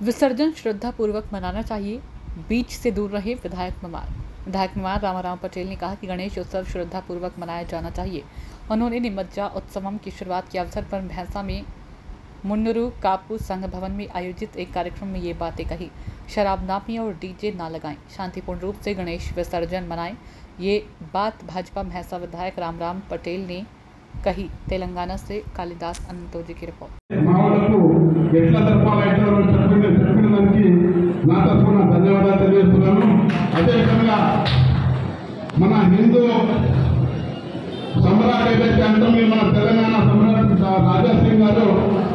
विसर्जन श्रद्धापूर्वक मनाना चाहिए बीच से दूर रहे विधायक ममार विधायक ममार रामाराम पटेल ने कहा कि गणेश उत्सव श्रद्धापूर्वक मनाया जाना चाहिए उन्होंने निमज्जा उत्सवम की शुरुआत के अवसर पर भैंसा में मुन्नरू कापू संघ भवन में आयोजित एक कार्यक्रम में ये बातें कही शराब ना पिएं और डीजे ना लगाएं शांतिपूर्ण रूप से गणेश विसर्जन मनाएं ये बात भाजपा भैंसा विधायक रामराम पटेल ने कही तेलंगाना से कालिदास अनंतोजी की रिपोर्ट మా వాళ్ళకు ఎట్లా జరపాలి ఎట్లా చెప్పిన చెప్పిన దానికి నా తరఫున ధన్యవాదాలు తెలియజేస్తున్నాను అదేవిధంగా మన హిందూ సమ్రాట్ ఏదైతే అంటామో మన తెలంగాణ సమ్రాట్ రాజా సింగ్ గారు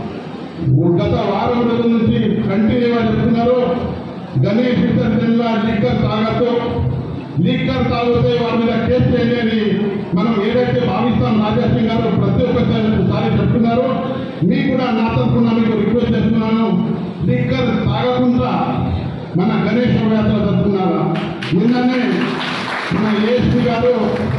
గత వారం రోజుల నుంచి కంటిన్యూగా చెప్తున్నారు గణేష్ విసర్జనలో లిక్కర్ తాగద్దు లిక్కర్ తాగితే వారి మీద కేసు చేయండి అని మనం ఏదైతే భావిస్తాం రాజా సింగ్ గారు ప్రతి ఒక్కసారి చెప్తున్నారు మీకు కూడా నా తరఫున మీకు రిక్వెస్ట్ చేస్తున్నాను లిక్కర్ తాగకుండా మన గణేష్ శోభయాత్ర జరుపుకున్నారా నిన్ననే మన ఏఎస్పీ గారు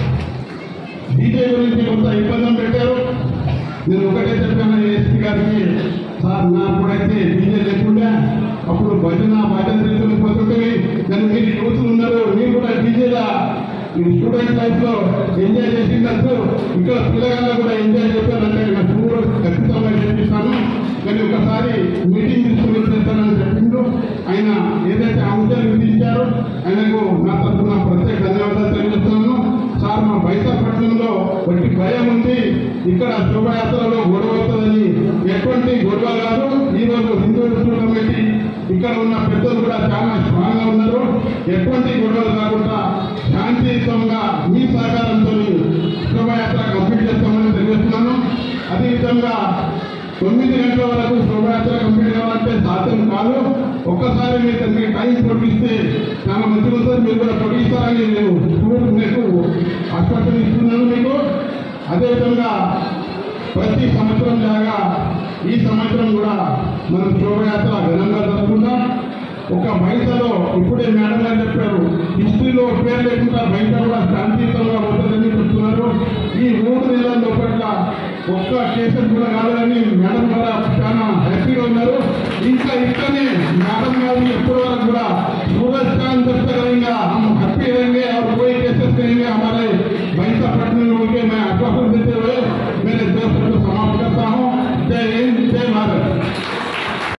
డీజే గురించి కొంత ఇబ్బంది పెట్టారు నేను ఒకటే చెప్పాను ఏఎస్పీ గారికి సార్ నా అప్పుడైతే డీజే లేకుండా అప్పుడు భజన భజన రీతులు పోతుంటే నేను మీరు యూతులు ఉన్నారు మీరు కూడా డీజేలా స్టూడెంట్ లైఫ్ లో ఎంజాయ్ చేసినట్టు ఇక్కడ పిల్లగాళ్ళు కూడా ఎంజాయ్ చేస్తారంటే నేను చూడ ఖచ్చితంగా చేపిస్తాను కానీ ఒకసారి మీటింగ్ తీసుకుని చేస్తానని చెప్పిండు ఆయన ఏదైతే అంశాలు విధించారో ఆయనకు నా తరఫున ప్రత్యేక ధన్యవాదాలు తెలియజేస్తున్నాను సార్ మా బైసాపట్నంలో ఒకటి భయం ఉంది ఇక్కడ శోభయాత్రలో గొడవ అవుతుందని ఎటువంటి గొడవ కాదు ఈ రోజు హిందూ హిందూ కమిటీ ఇక్కడ ఉన్న పెద్దలు కూడా చాలా స్ట్రాంగ్ గా ఉన్నారు ఎటువంటి గొడవలు కాకుండా శాంతియుతంగా మీ సహకారంతో శోభయాత్ర కంప్లీట్ చేస్తామని తెలియజేస్తున్నాను అదేవిధంగా తొమ్మిది గంటల వరకు శోభయాత్ర కంప్లీట్ కావాలంటే సాధ్యం కాదు ఒక్కసారి మీరు మీకు టైం పొడిగిస్తే చాలా మంచిగా ఉంటుంది మీరు కూడా పొడిగిస్తారని నేను చూడు మీకు ఆశ్వాసన ఇస్తున్నాను మీకు అదేవిధంగా ప్రతి సంవత్సరం లాగా ఈ సంవత్సరం కూడా మనం శోభయాత్ర ఘనంగా జరుపుకుంటాం ఒక బయటలో ఇప్పుడే మేడం గారు చెప్పారు హిస్టరీలో పేరు లేకుండా బయట కూడా శాంతియుతంగా ఉంటుందని చెప్తున్నారు ఈ మూడు నెలల లోపల ఒక్క కేసులు కూడా కాదు